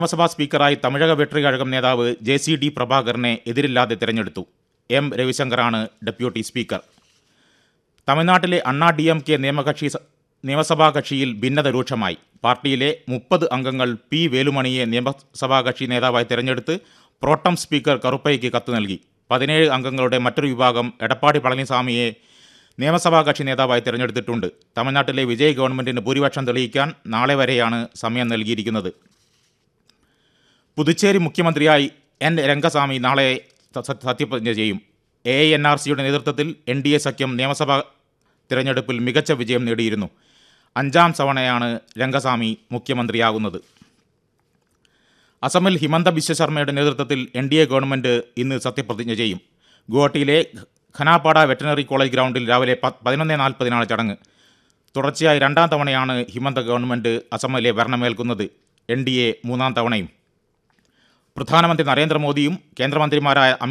നിയമസഭാ സ്പീക്കറായി തമിഴക വെട്രി കഴകം നേതാവ് J C D പ്രഭാകരനെ എതിരില്ലാതെ തിരഞ്ഞെടുത്തു എം രവിശങ്കറാണ് ഡെപ്യൂട്ടി സ്പീക്കർ തമിഴ്നാട്ടിലെ അണ്ണാ ഡി എം കെ നിയമകക്ഷി സ- നിയമസഭാ കക്ഷിയിൽ ഭിന്നത രൂക്ഷമായി പാർട്ടിയിലെ മുപ്പത് അംഗങ്ങൾ പി വേലുമണിയെ നിയമസഭാ കക്ഷി നേതാവായി തിരഞ്ഞെടുത്ത് പ്രോട്ടം സ്പീക്കർ കറുപ്പയ്ക്ക് കത്ത് നൽകി പതിനേഴ് അംഗങ്ങളുടെ മറ്റൊരു വിഭാഗം എടപ്പാടി പളനിസ്വാമിയെ നിയമസഭാ കക്ഷി നേതാവായി തിരഞ്ഞെടുത്തിട്ടുണ്ട് തമിഴ്നാട്ടിലെ വിജയ് ഗവൺമെന്റിന് ഭൂരിപക്ഷം തെളിയിക്കാൻ നാളെ വരെയാണ് സമയം നൽകിയിരിക്കുന്നത് പുതുച്ചേരി മുഖ്യമന്ത്രിയായി എൻ രംഗസ്വാമി നാളെ സ- സ- സത്യപ്രതിജ്ഞ ചെയ്യും എ എൻ ആർ സിയുടെ നേതൃത്വത്തിൽ എൻ ഡി എ സഖ്യം നിയമസഭാ തിരഞ്ഞെടുപ്പിൽ മികച്ച വിജയം നേടിയിരുന്നു അഞ്ചാം തവണയാണ് രംഗസ്വാമി മുഖ്യമന്ത്രിയാകുന്നത് അസമിൽ ഹിമന്ത ബിശ്വ ശർമ്മയുടെ നേതൃത്വത്തിൽ എൻ ഡി എ ഗവൺമെൻറ് ഇന്ന് സത്യപ്രതിജ്ഞ ചെയ്യും ഗുവാഹട്ടിയിലെ ഖനാപാട വെറ്ററിനറി കോളേജ് ഗ്രൗണ്ടിൽ രാവിലെ പ- പതിനൊന്ന് നാൽപ്പതിനാണ് ചടങ്ങ് തുടർച്ചയായി രണ്ടാം തവണയാണ് ഹിമന്ത ഗവൺമെൻറ് അസമിലെ ഭരണമേൽക്കുന്നത് എൻ ഡി എ മൂന്നാം തവണയും പ്രധാനമന്ത്രി നരേന്ദ്രമോദിയും കേന്ദ്രമന്ത്രിമാരായ അമിത്